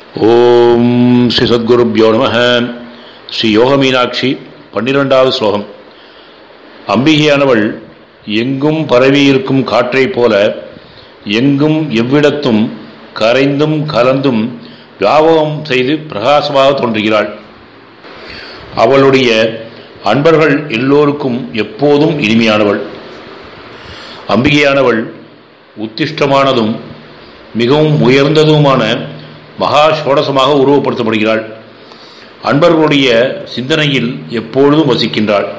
ஓம் ஸ்ரீ சத்குருப்யோ நம ஸ்ரீ யோக மீனாட்சி பன்னிரெண்டாவது ஸ்லோகம் அம்பிகையானவள் எங்கும் பரவியிருக்கும் காற்றைப் போல எங்கும் எவ்விடத்தும் கரைந்தும் கலந்தும் வியாபகம் செய்து பிரகாசமாக தோன்றுகிறாள் அவளுடைய அன்பர்கள் எல்லோருக்கும் எப்போதும் இனிமையானவள் அம்பிகையானவள் உத்திஷ்டமானதும் மிகவும் உயர்ந்ததுமான மகா சோடசமாக உருவப்படுத்தப்படுகிறாள் அன்பர்களுடைய சிந்தனையில் எப்பொழுதும் வசிக்கின்றாள்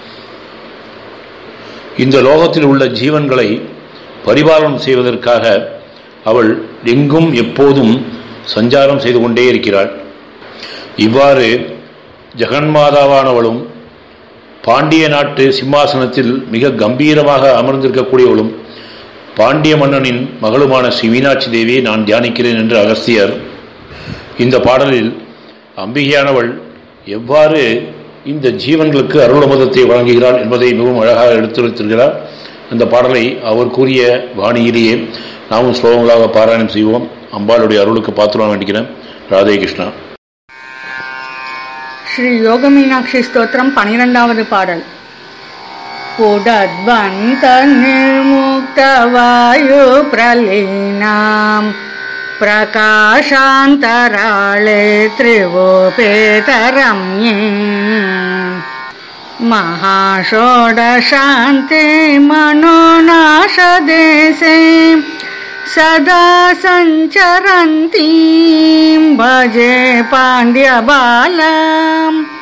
இந்த லோகத்தில் உள்ள ஜீவன்களை பரிபாலனம் செய்வதற்காக அவள் எங்கும் எப்போதும் சஞ்சாரம் செய்து கொண்டே இருக்கிறாள் இவ்வாறு ஜெகன்மாதாவானவளும் பாண்டிய நாட்டு சிம்மாசனத்தில் மிக கம்பீரமாக அமர்ந்திருக்கக்கூடியவளும் பாண்டிய மன்னனின் மகளுமான ஸ்ரீ மீனாட்சி தேவியை நான் தியானிக்கிறேன் என்று அகஸ்தியர் இந்த பாடலில் அம்பிகையானவள் எவ்வாறு இந்த ஜீவன்களுக்கு அருளமதத்தை வழங்குகிறாள் என்பதை மிகவும் அழகாக எடுத்துரைத்திருக்கிறார் அந்த பாடலை அவர் கூறிய வாணியிலேயே நாமும் ஸ்லோகங்களாக பாராயணம் செய்வோம் அம்பாளுடைய அருளுக்கு பாத்திரம் வேண்டிக்கிறேன் ராதே கிருஷ்ணா ஸ்ரீ யோக மீனாட்சி ஸ்தோத்திரம் பனிரெண்டாவது பாடல் உடத்வந்த நிர்முக்த வாயு பிரலீனாம் பிரகாஷாந்தராளே त्रिवोपेतरम्ये महाषोडशान्ते मनोनाशदेशे सदा सञ्चरन्तीं भजे पाण्ड्यबालाम्